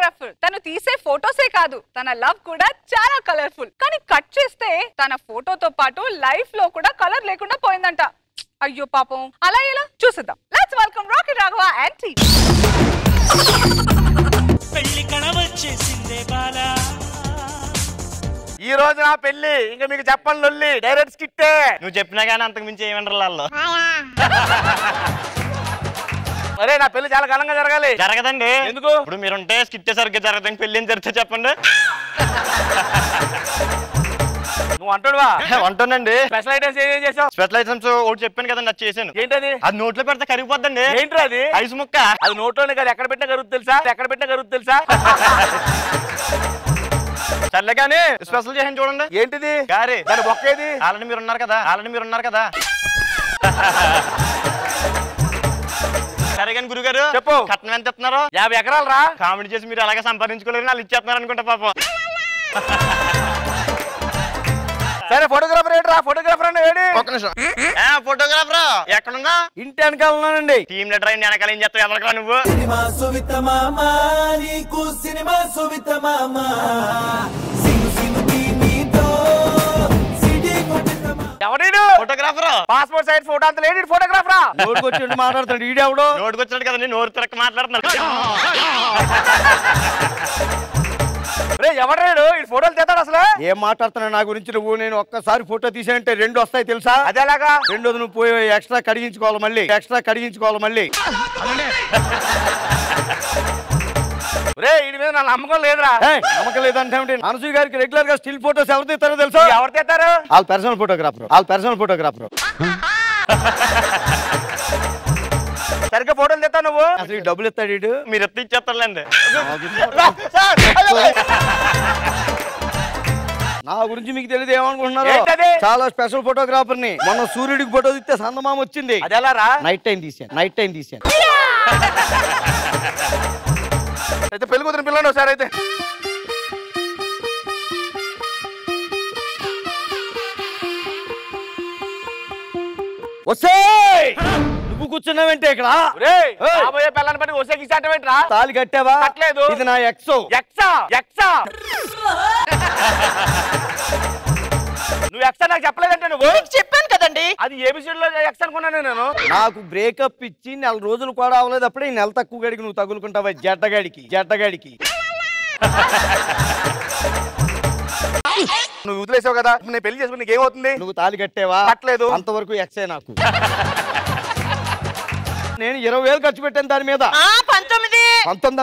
Colourful తను తీసే ఫోటోసే కాదు తన లవ్ కూడా చాలా కలర్ఫుల్ కానీ కట్ చేస్తే తన ఫోటోతో పాటు లైఫ్ లో కూడా కలర్ లేకుండా పోయిందంట అయ్యో పాపం అలా ఎలా చూసిద్దాం let's welcome Rocky Raghava and team పెళ్లి కణవచ్చేసిందే బాలా ఈ రోజు నా పెళ్లి ఇంకా మీకు చెప్పండి లొల్లి డైరెక్ట్ స్కిట్టే నువ్వు చెప్పినా కానీ అంతకు మించి ఏమంటారు వాళ్ళు అరే నా పెళ్లి చాలా ఘనంగా జరగాలి జరగదండి ఎందుకు? ఇప్పుడు మీరుంటే స్కిట్ సరిగ్గా జరగదు పెళ్లి ఏం జరిగితే చెప్పండి నువ్వు అంటుడువా వంటోనండి స్పెషల్ ఐటమ్స్ ఏం చేసావు స్పెషల్ ఐటమ్స్ ఒకటి చెప్పాను కదండి అది చేశాను ఏంటది అది నోట్లో పెడితే కరిగిపోద్దండి ఏంట్రా అది ఐసు ముక్క అది నోట్లోనే కదా ఎక్కడ పెట్టినా కరుగు తెలుసా ఎక్కడ పెట్టినా కరుగు తెలుసా సర్లే కానీ స్పెషల్ చేసాను చూడండి ఏంటిది గారి దాని బొక్కేది ఆల్రెడీ మీరు ఉన్నారు కదా ఆల్రెడీ మీరు ఉన్నారు కదా సరే కానీ గురుగారు చెప్పు. కట్నం ఎంత ఇస్తున్నారు యాభై ఎకరాలు రా కామెడీ చేసి మీరు అలాగే సంపాదించుకోలేరు వాళ్ళు ఇచ్చేస్తున్నారు అనుకుంటా పాపం సరే ఫోటోగ్రాఫర్ ఏంట్రా ఫోటోగ్రాఫర్ అన్న వేడి ఒక్క నిమిషం ఫోటోగ్రాఫర్ ఎక్కడున్నా ఇంటి వెనకాల ఉన్నానండి టీమ్ లీడర్ అయింది వెనకాల ఏం చేస్తావు ఎవరికా నువ్వు సినిమా సువిత మామ నీకు సినిమా సువిత మామ సిను సిను నీతో సిటీ కొట్టితమా ఎవడీడు ఫోటోగ్రాఫర్ పాస్పోర్ట్ సైజ్ ఫోటో అంత లేడీ ఫోటోగ్రాఫరా నోటికి వచ్చి మాట్లాడుతాడు ఈడెవడు నోటికి వచ్చినట్టు కదా నేను నోరు తిరక్క మాట్లాడుతున్నాను రే ఎవడ్రాడు ఈ ఫోటోలు తీస్తాడు అసలు ఏం మాట్లాడుతున్నావు నా గురించి నువ్వు నేను ఒక్కసారి ఫోటో తీసానంటే రెండు వస్తాయి తెలుసా అదే ఎలాగా రెండోది నువ్వు పోయి ఎక్స్ట్రా కడిగించుకోవాలి మళ్ళీ ఎక్స్ట్రా కడిగించుకోవాలి మళ్ళీ రే వీడి మీద నా నమ్మకం లేదురా ఏయ్, నమ్మకం లేదంటే ఏమిటి? అనసూయ గారికి రెగ్యులర్ గా స్టిల్ ఫోటోస్ ఎవరు తీస్తారో తెలుసా ఎవరు తీస్తారు వాళ్ళ పర్సనల్ ఫోటోగ్రాఫర్ వాళ్ళ పర్సనల్ ఫోటోగ్రాఫర్ సరిగ్గా ఫోటోలు తీస్తావు నువ్వు అసలు ఈ డబ్బులు ఇస్తాడు వీడు మీరు ఎత్తి ఇచ్చేస్తారులేండి నా గురించి మీకు తెలియదు ఏమనుకుంటున్నారు ఏంటది? చాలా స్పెషల్ ఫోటోగ్రాఫర్ ని మొన్న సూర్యుడికి ఫోటో తీస్తే సందమామ వచ్చింది అది ఎలా రా నైట్ టైం తీసాను నైట్ టైం తీసాను అయితే పెళ్లి కూతురు పిల్లండి ఒకసారి అయితే వస్తే నువ్వు కూర్చున్నావంటే ఇక్కడ రే ఏయ్. కాబోయే పిల్లని బట్టి వసే గిసాటమేంట్రా తాలి కట్టావా కట్టలేదు. ఇది నా ఎక్స్ ఎక్సా ఎక్సా నువ్వు ఎక్సా నాకు చెప్పలేదంటే నువ్వు చెప్పాను కదండి అది ఏబిసిడ్ లో ఎక్స్ అనుకున్నాను నేను నాకు బ్రేకప్ ఇచ్చి నెల రోజులు కూడా అవ్వలేదు అప్పుడే ఈ నెల తక్కువ గడికి నువ్వు తగులుకుంటావా జడ్డగాడికి జడ్డగాడికి నువ్వు వదిలేసావు కదా ఇప్పుడు నేను పెళ్లి చేసుకుని నీకు ఏమవుతుంది నువ్వు తాలి కట్టేవా కట్టలేదు. అంతవరకు ఎక్సే నాకు నేను ఇరవై వేలు ఖర్చు పెట్టాను దాని మీద పంతొమ్మిది పంతొమ్మిది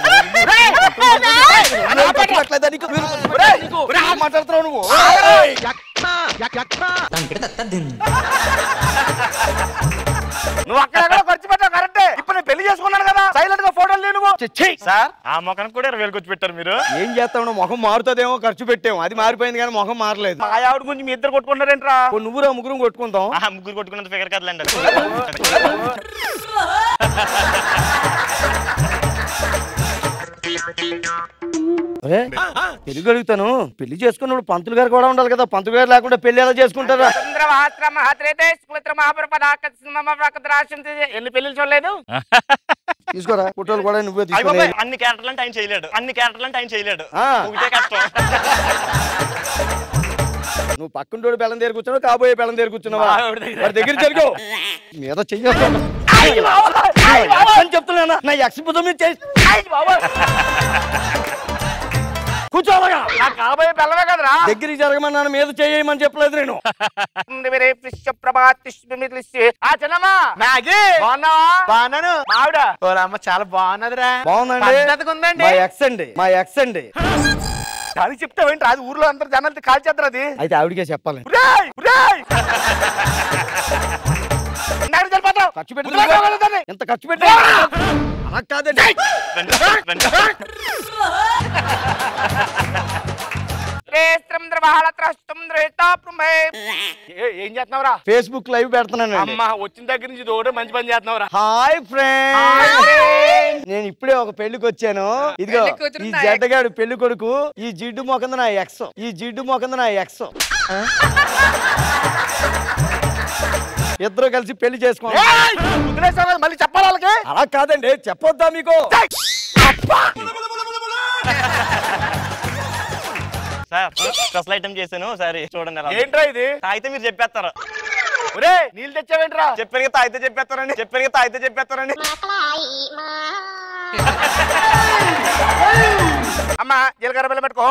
అంటే మాట్లాడుతున్నావు నువ్వు నువ్వు అక్కడ ఖర్చు పెట్టావు కరెక్టే ఇప్పుడు నేను పెళ్లి చేసుకున్నాను కదా సైలెంట్ గా ఫోటోలు లేవు నువ్వు ఛీ! సార్ ఆ మొఖానికి కూడా ఇరవై వేలు ఖర్చు పెట్టారు మీరు ఏం చేస్తావు మొహం మారుతుందేమో ఖర్చు పెట్టాము అది మారిపోయింది కానీ మొహం మారలేదు మా ఆవిడ గురించి మీ ఇద్దరు కొట్టుకుంటారేంట్రా ఓ నువ్వురా ముగ్గురం కొట్టుకుందాం ఆహా, ముగ్గురు కొట్టుకున్నంత ఫిగర్ కదలండి అరే, తెలుగు అడుగుతాను పెళ్లి చేసుకున్నప్పుడు పంతులు గారు కూడా ఉండాలి కదా పంతులు గారు లేకుండా పెళ్లి ఎలా చేసుకుంటారా ఎన్ని పెళ్లి చూడలేదు తీసుకోరా ఫోటోలు కూడా నువ్వే అయ్య తీసుకుని బాబాయ్, అన్ని క్యారెక్టర్లు అంటే ఆయన చేయలేడు అన్ని క్యారెక్టర్లు అంటే ఆయన చేయలేడు ఆ. ఒకటే కష్టం నువ్వు పక్కన బెల్లం దగ్గర కూర్చున్నావు కాబోయే బెల్లం దగ్గర కూర్చున్నావా మా ఆవిడ దగ్గర. వాడి దగ్గర జరుగు మీద చెయ్యొద్దు అని చెప్తున్నా నా ఎక్స్పోజం మీద చేసి కూర్చోవాలగా నాకు కాబోయే పిల్లవే కదరా దగ్గరికి జరగమని మీద చేయమని చెప్పలేదు నేను ఆ చిన్నమ్మా మ్యాగీ బాగున్నావా బాగున్నాను మావిడ ఓరమ్మ చాలా బాగున్నదిరా బాగుందండి పద్ధతిగా ఉందండి. మా ఎక్స్ అండి మా ఎక్స్ అండి దానికి చెప్తావేంటి అది ఊర్లో అందరు జనాలతో కాల్ చేస్తారు అది అయితే ఆవిడకే చెప్పాలి ఉరేయ్! ఉరేయ్! ఇందాక వెళ్ళిపోతావు. ఖర్చు పెట్టి వదిలేసావు దాన్ని. ఎంత ఖర్చు పెట్టా అలా కాదండి రండి, రండి. ఏ, ఏం చేస్తున్నావురా ఫేస్బుక్ లైవ్ పెడుతున్నానండి అమ్మా వచ్చిన దగ్గర నుంచి ఇది ఒకటే మంచి పని చేస్తున్నావురా హాయ్ ఫ్రెండ్ నేను ఇప్పుడే ఒక పెళ్లికి వచ్చాను ఇదిగో పెళ్లి కూతురు ఈ నా జడ్డగాడు పెళ్లి కొడుకు ఈ జిడ్డు మొకంద నా ఎక్స్ ఈ జిడ్డు మొకంద నా ఎక్స్ ఇద్దరు కలిసి పెళ్లి చేసుకోండి ఏయ్! వదిలేసావు కదా, మళ్ళీ చెప్పాలి వాళ్ళకి అలా కాదండి చెప్పొద్దా మీకు స్పెషల్ ఐటమ్ చేశాను సరే చూడండి ఎలా ఉందో. ఏంట్రా ఇది తాగితే మీరు చెప్పేస్తారు ఒరే నీళ్ళు తెచ్చావేంట్రా చెప్పాను కదా తాగితే చెప్పేస్తారండి చెప్పాను కదా తాగితే చెప్పేస్తారండి అమ్మా జీలకర్ర బిల్ల పెట్టుకో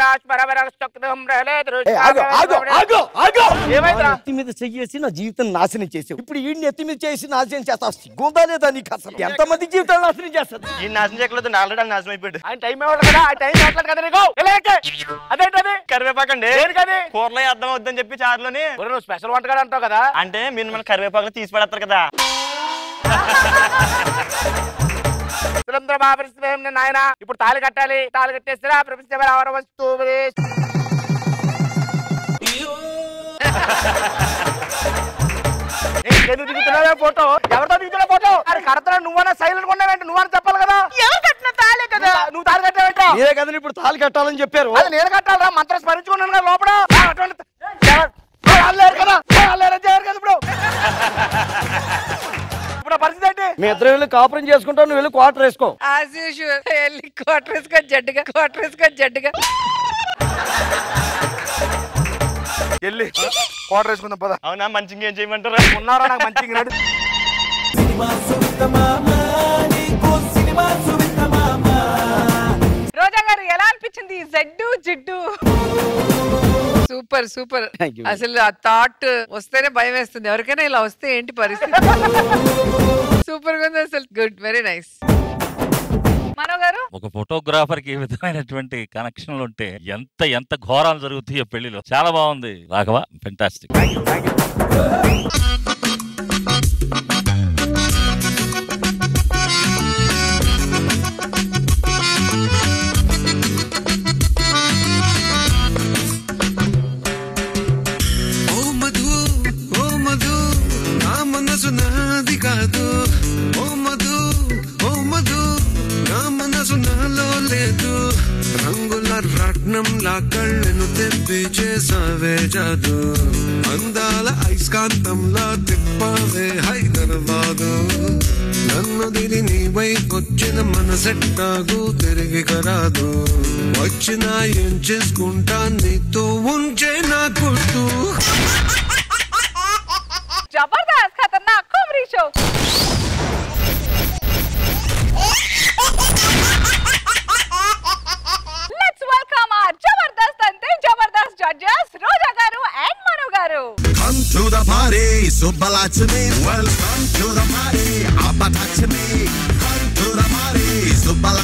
ఏ, ఆగు, ఆగు, ఆగు, ఆగు. ఏమైందిరా? ఎత్తి మీద చెయ్యేసి నా జీవితం నాశనం చేసావు ఇప్పుడు ఈ ఎత్తి మీద చేసి నాశనం చేస్తావు సిగ్గుందా లేదా నీకు అసలు ఎంతమంది జీవితాలు నాశనం చేస్తుంది ఈ నాశనం చేయట్లేదు ఆల్రెడీ నాశనం అయిపోయాడు ఆయన టైం ఇవ్వడు కదా ఆ టైం ఇవ్వట్లేదు కదా నీకు ఇలా ఎక్కే. అదేంటది కరివేపాకండి దేనికది కూరలో అర్థం అవుద్దని చెప్పి చారులోని ఒరే, నువ్వు స్పెషల్ వంటగాడు అంటావు కదా అంటే మీరు మన కరివేపాకులు తీసి పడేస్తారు కదా సురేంద్ర మహాపరిస్థితి నాయన ఇప్పుడు తాళి కట్టాలి తాళి కట్టేస్తారా ప్రపంచ ఎవరు వస్తువు ఎందుకు దిగుతున్నావే ఫోటో ఎవరితో దిగుతున్నా ఫోటో అరే కడతా నువ్వన్నా సైలెంట్ ఉన్నావేంటి నువ్వని చెప్పాలి కదా ఎవరు కట్టిన తాళే కదా నువ్వు తాళి కట్టావేంట మీరే కదా ఇప్పుడు తాళి కట్టాలని చెప్పారు అది నేను కట్టాలరా మంత్రం స్మరించుకున్నాను కదా లోపల ఆ, అటువంటి ఎవరు- ఎవరు వాళ్ళు లేరు కదా వాళ్ళు లేరు అని చెప్పారు కదా ఇప్పుడు ఇప్పుడు ఆ పరిస్థితి ఏంటి మీ ఇద్దరు వెళ్ళి కాపురం చేసుకుంటావు నువ్వు వెళ్ళి క్వార్టర్ వేసుకో యాజ్ యూజువల్ వెళ్ళి క్వార్టర్ వేసుకొని జడ్డుగా క్వార్టర్ వేసుకొని జడ్డుగా వెళ్ళి కోటర్ వేసుకుందాం పద అవునా మంచిగా ఏం చేయమంటారు ఉన్నారా నాకు మంచి ఇంగ్రాడు సినిమా సువిత మామ నీకు సినిమా సువిత మామ రోజా గారు ఎలా అనిపించింది ఈ జడ్డు జిడ్డు సూపర్ సూపర్ Thank you. అసలు ఆ థాట్ వస్తేనే భయం వేస్తుంది ఎవరికైనా ఇలా వస్తే ఏంటి పరిస్థితి సూపర్ గా ఉంది అసలు గుడ్ వెరీ నైస్ మనో గారు ఒక ఫోటోగ్రాఫర్ కి ఈ విధమైనటువంటి కనెక్షన్లు ఉంటే ఎంత ఎంత ఘోరాలు జరుగుతాయో పెళ్లిలో చాలా బాగుంది రాఘవ ఫెంటాస్టిక్ ఓ మధు ఓ మధు నా మనసు నాది కాదు ఓ మధు ఓ మధు నా మనసు నాలో లేదు రంగుల రత్నంలా కళ్ళను తెప్పి చేసావే జాదు అందాల ఐస్కాంతంలా తిప్పావే హైదరాబాదు నన్ను దిలి నీ వైపొచ్చిన మనసెట్టాగు తిరిగి కరాదు వచ్చినా ఏం చేసుకుంటా నీతో ఉంచే నా గుర్తు జబర్దస్త్ ఖతర్నాక్ comedy show let's welcome our Jabardasth అంతే జబర్దస్త్ జడ్జెస్ రోజా గారు అండ్ మను గారు Come to the party, Subbala to me. Welcome to the party, Abba to me. Come to the party, Subbala